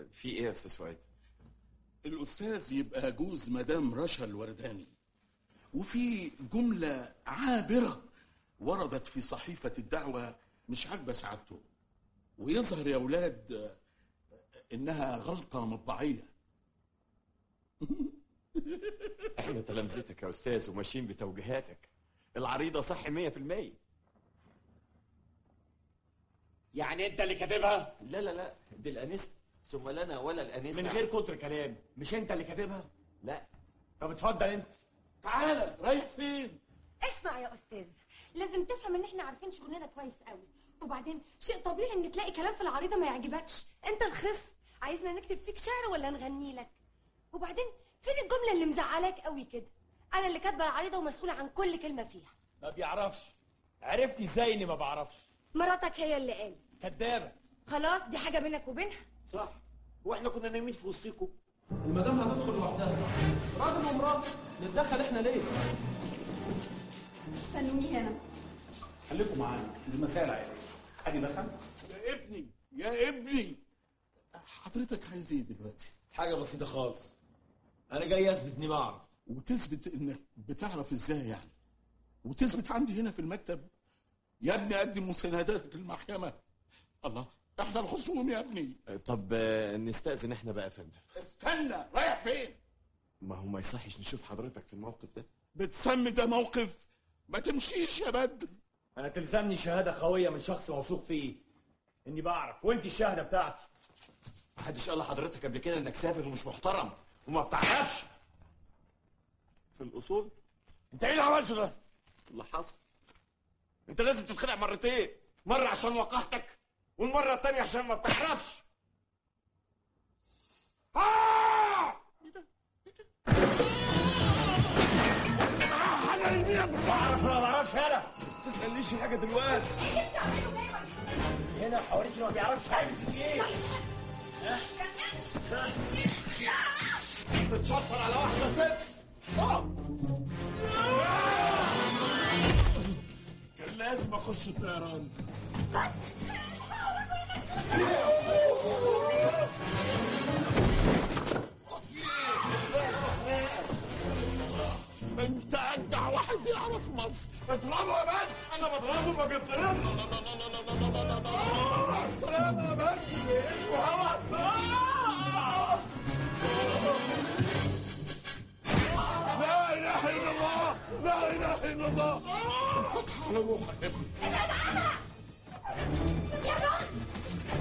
في ايه يا استاذ فؤاد الأستاذ يبقى جوز مدام رشا الورداني وفي جملة عابرة وردت في صحيفة الدعوة مش عاجبة سعادته ويظهر يا ولاد آه، إنها غلطة مطبعية احنا تلامذتك يا استاذ وماشيين بتوجيهاتك العريضه صح 100% يعني انت اللي كاتبها لا لا لا دي الانسه ثم لنا ولا الانسه من غير كتر كلام مش انت اللي كاتبها لا طب اتفضل انت تعالى رايح فين؟ اسمع يا استاذ لازم تفهم ان احنا عارفين شغلنا كويس قوي وبعدين شيء طبيعي ان تلاقي كلام في العريضه ما يعجبكش انت الخصم عايزنا نكتب فيك شعر ولا نغني لك وبعدين فين الجمله اللي مزعلاك قوي كده انا اللي كاتبه العريضه ومسؤوله عن كل كلمه فيها ما بيعرفش عرفتي ازاي اني ما بعرفش مراتك هي اللي قالت كدابه خلاص دي حاجه بينك وبينها صح واحنا كنا نايمين في وسطكم المدام هتدخل لوحدها راجل ومراته نتدخل احنا ليه؟ استنوني هنا خليكم معانا دي مسائل عائليه حد دخل يا ابني يا ابني حضرتك عايز ايه دلوقتي؟ حاجه بسيطه خالص انا جاي اثبت اني بعرف وتثبت انك بتعرف ازاي يعني وتثبت عندي هنا في المكتب يا ابني قدم مسانداتك للمحكمة الله احنا الخصوم يا ابني طب آه، نستأذن احنا بقى يا فندم استنى رايح فين ما هو ما يصحش نشوف حضرتك في الموقف ده بتسمي ده موقف ما تمشيش يا بدر انا تلزمني شهاده قويه من شخص موثوق فيه اني بعرف وانت الشهاده بتاعتي محدش قال لحضرتك قبل كده انك سافر ومش محترم وما بتعرفش في الاصول انت ايه اللي عملته ده اللي حصل انت لازم تتخدع مرتين مره عشان وقحتك والمره التانية عشان ما بتعرفش آه! حاجة يمينة في البحر بعرف ولا ما بعرفش انا تسالنيش حاجه دلوقتي هنا حواليك ما بيعرفش حاجه في ايه تتشفر على واحده ست آه! كان لازم اخش الطيران انت اجدع واحد يعرف مصر اضربه يا بنت انا بضربه ما بيتضربش مع السلامة يا بدر لا اله الا الله لا اله الا الله فتح على روحك يا ابني